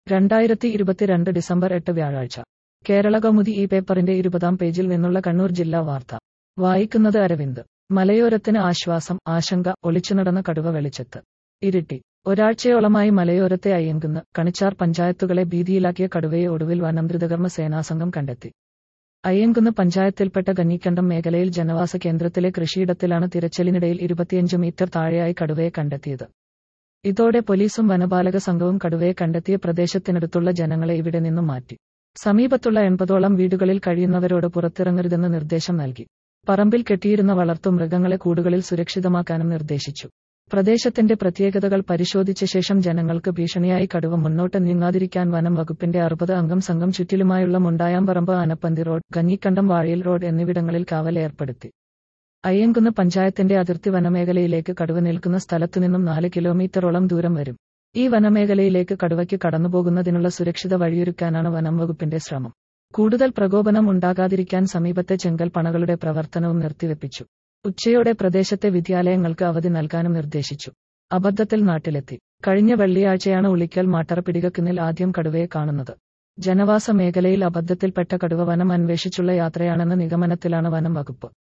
രണ്ടായിരത്തി ഇരുപത്തിരണ്ട് ഡിസംബർ എട്ട് വ്യാഴാഴ്ച കേരള കൗമുദി ഈ പേപ്പറിന്റെ ഇരുപതാം പേജിൽ നിന്നുള്ള കണ്ണൂർ ജില്ലാ വാർത്ത വായിക്കുന്നത് അരവിന്ദ് മലയോരത്തിന് ആശ്വാസം ആശങ്ക ഒളിച്ചുനടന്ന കടുവ വെളിച്ചത്ത് ഇരിട്ടി ഒരാഴ്ചയോളമായി മലയോരത്തെ അയ്യങ്കുന്ന് കണിച്ചാർ പഞ്ചായത്തുകളെ ഭീതിയിലാക്കിയ കടുവയെ ഒടുവിൽ വനംദ്രുതകർമ്മ സേനാസംഘം കണ്ടെത്തി അയ്യങ്കുന്ന് പഞ്ചായത്തിൽപ്പെട്ട ഗന്നിക്കണ്ടം മേഖലയിൽ ജനവാസ കേന്ദ്രത്തിലെ കൃഷിയിടത്തിലാണ് തിരച്ചിലിനിടയിൽ ഇരുപത്തിയഞ്ച് മീറ്റർ താഴെയായി കടുവയെ കണ്ടെത്തിയത് ഇതോടെ പോലീസും വനപാലക സംഘവും കടുവയെ കണ്ടെത്തിയ പ്രദേശത്തിനടുത്തുള്ള ജനങ്ങളെ ഇവിടെ നിന്നും മാറ്റി സമീപത്തുള്ള എൺപതോളം വീടുകളിൽ കഴിയുന്നവരോട് പുറത്തിറങ്ങരുതെന്ന് നിർദ്ദേശം നൽകി പറമ്പിൽ കെട്ടിയിരുന്ന വളർത്തുമൃഗങ്ങളെ കൂടുകളിൽ സുരക്ഷിതമാക്കാനും നിർദ്ദേശിച്ചു പ്രദേശത്തിന്റെ പ്രത്യേകതകൾ പരിശോധിച്ച ശേഷം ജനങ്ങൾക്ക് ഭീഷണിയായി കടുവ മുന്നോട്ട് നീങ്ങാതിരിക്കാൻ വനം വകുപ്പിന്റെ അറുപത് അംഗം സംഘം ചുറ്റിലുമായുള്ള മുണ്ടായാമ്പറമ്പ് ആനപ്പന്തി റോഡ് കഞ്ഞിക്കണ്ടം വാഴയിൽ റോഡ് എന്നിവിടങ്ങളിൽ കാവൽ ഏർപ്പെടുത്തി അയ്യങ്കുന്ന് പഞ്ചായത്തിന്റെ അതിർത്തി വനമേഖലയിലേക്ക് കടുവ നിൽക്കുന്ന സ്ഥലത്തുനിന്നും നാല് കിലോമീറ്ററോളം ദൂരം വരും ഈ വനമേഖലയിലേക്ക് കടുവയ്ക്ക് കടന്നുപോകുന്നതിനുള്ള സുരക്ഷിത വഴിയൊരുക്കാനാണ് വനം വകുപ്പിന്റെ ശ്രമം കൂടുതൽ പ്രകോപനം ഉണ്ടാകാതിരിക്കാൻ സമീപത്തെ ചെങ്കൽ പണകളുടെ പ്രവർത്തനവും നിർത്തിവെപ്പിച്ചു ഉച്ചയോടെ പ്രദേശത്തെ വിദ്യാലയങ്ങൾക്ക് അവധി നൽകാനും നിർദ്ദേശിച്ചു അബദ്ധത്തിൽ നാട്ടിലെത്തി കഴിഞ്ഞ വെള്ളിയാഴ്ചയാണ് ഉളിക്കൽ മാട്ടറപ്പിടികക്കുന്നിൽ ആദ്യം കടുവയെ കാണുന്നത് ജനവാസ മേഖലയിൽ അബദ്ധത്തിൽപ്പെട്ട കടുവ വനം അന്വേഷിച്ചുള്ള യാത്രയാണെന്ന നിഗമനത്തിലാണ് വനം വകുപ്പ്